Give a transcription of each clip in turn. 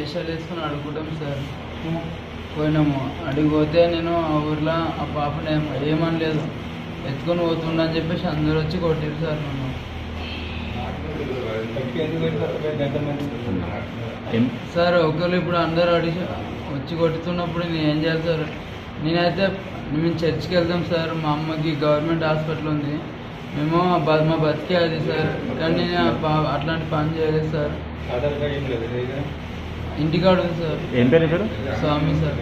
వేషాలు వేసుకొని అడుగుతాం సార్ పోయినాము అడిగిపోతే నేను ఆ ఊర్లో ఆ పాపని ఏం ఏమనలేదు ఎత్తుకొని పోతుండని చెప్పేసి అందరూ వచ్చి కొట్టారు సార్ నన్ను ఏం- సార్ ఒకవేళ ఇప్పుడు అందరూ అడిగి వచ్చి కొట్టుతున్నప్పుడు నేను ఏం చేయాలి సార్ నేనైతే మేము చర్చికి వెళ్తాం సార్ మా అమ్మకి గవర్నమెంట్ హాస్పిటల్ ఉంది మేము బ- మా బతికే అది సార్ కానీ నేను ఆ పా- అట్లాంటి పని చేయలేదు సార్ ఇంటికాడ ఉంది సార్ ఏం పేరు నీ పేరు స్వామి సార్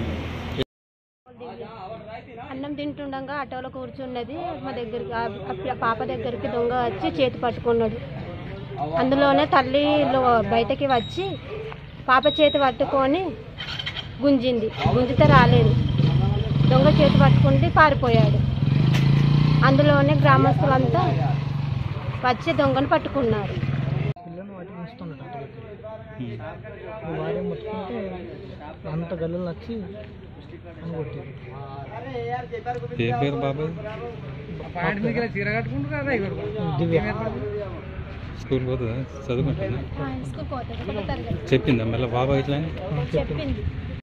అన్నం తింటుండగా ఆటోలో కూర్చున్నది మా దగ్గరికి ఆ ఆ పాప దగ్గరికి దొంగ వచ్చి చేతి పట్టుకున్నాడు అందులోనే తల్లి లో- బయటకి వచ్చి పాప చేతి పట్టుకొని గుంజింది గుంజితే రాలేదు దొంగ చేతి పట్టుకుంటే పారిపోయాడు అందులోనే గ్రామస్తులంతా వచ్చి దొంగను పట్టుకున్నారు పిల్లని వాటికి ఇస్తున్నాడు అటు వారే ముట్టుకుంటే అంత గల్లులు వచ్చి అని కొట్టారు ఏ పేరు బాబాయ్ దివ్య స్కూల్ పోతుందా చదువుకుంటుందా స్కూల్ పోతుంది ఒకటో తరగతి చెప్పిందా మళ్ళీ బాబాయ్ ఇట్లా అని? చెప్పింది చెప్పింది